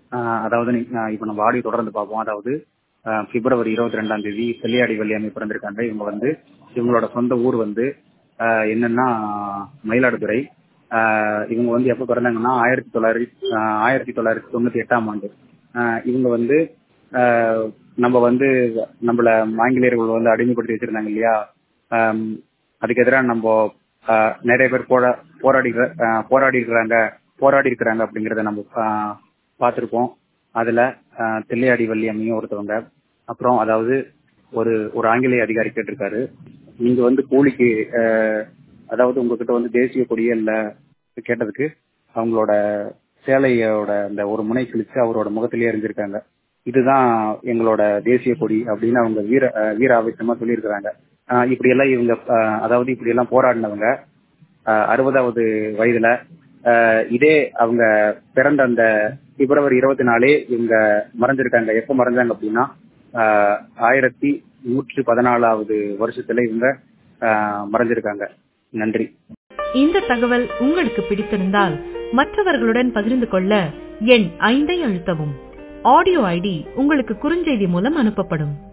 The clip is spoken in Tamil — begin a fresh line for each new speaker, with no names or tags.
ஆஹ் அதாவது நீ- ஆஹ் இப்ப நம்ம ஆடியோ தொடர்ந்து பார்ப்போம் அதாவது ஆஹ் பிப்ரவரி இருபத்தி ரெண்டாம் தேதி செல்லியாடி வள்ளியாமை பிறந்திருக்காங்க இவங்க வந்து இவங்களோட சொந்த ஊர் வந்து ஆஹ் என்னன்னா மயிலாடுதுறை ஆஹ் இவங்க வந்து எப்ப பிறந்தாங்கன்னா ஆயிரத்தி தொள்ளாயிரத்தி ஆஹ் ஆயிரத்தி தொள்ளாயிரத்தி தொண்ணூத்தி எட்டாம் ஆண்டு ஆஹ் இவங்க வந்து ஆஹ் நம்ம வந்து நம்மள ஆங்கிலேயர்கள் வந்து அடிமைப்படுத்தி வச்சிருந்தாங்க இல்லையா ஆம், அதுக்கு எதிராக நம்ம ஆஹ், நிறைய பேர் போரா போராடி ஆஹ், போராடி இருக்கிறாங்க போராடி இருக்கிறாங்க அப்படிங்கறத நம்ம ஆஹ், பார்த்திருப்போம் அதுல ஆஹ், தில்லையாடி வள்ளியம்மையும் ஒருத்தவங்க அப்புறம் அதாவது ஒரு ஒரு ஆங்கிலேய அதிகாரி கேட்டிருக்காரு நீங்க வந்து கூலிக்கு ஆஹ், அதாவது உங்ககிட்ட வந்து தேசிய கொடியே இல்ல கேட்டதுக்கு அவங்களோட சேலையோட அந்த ஒரு முனை கிழிச்சு அவரோட முகத்திலேயே எரிஞ்சிருக்காங்க இதுதான் எங்களோட தேசிய கொடி அப்படின்னு அவங்க வீர ஆஹ், வீர ஆவேசமா சொல்லியிருக்கிறாங்க ஆஹ், இப்படி எல்லாம் இவங்க ஆஹ், அதாவது இப்படி எல்லாம் போராடினவங்க ஆஹ், அறுபதாவது வயதுல ஆஹ், இதே அவங்க பிறந்த அந்த பிப்ரவரி இருபத்தி நாலே இவங்க மறைஞ்சிருக்காங்க எப்ப மறைஞ்சாங்க அப்படின்னா ஆஹ், ஆயிரத்தி நூற்றி பதினாலாவது வருஷத்துல இவங்க ஆஹ், மறைஞ்சிருக்காங்க நன்றி
இந்த தகவல் உங்களுக்கு பிடித்திருந்தால் மற்றவர்களுடன் பகிர்ந்து கொள்ள எண் ஐந்தை அழுத்தவும் ஆடியோ ஐடி உங்களுக்கு குறுஞ்செய்தி மூலம் அனுப்பப்படும்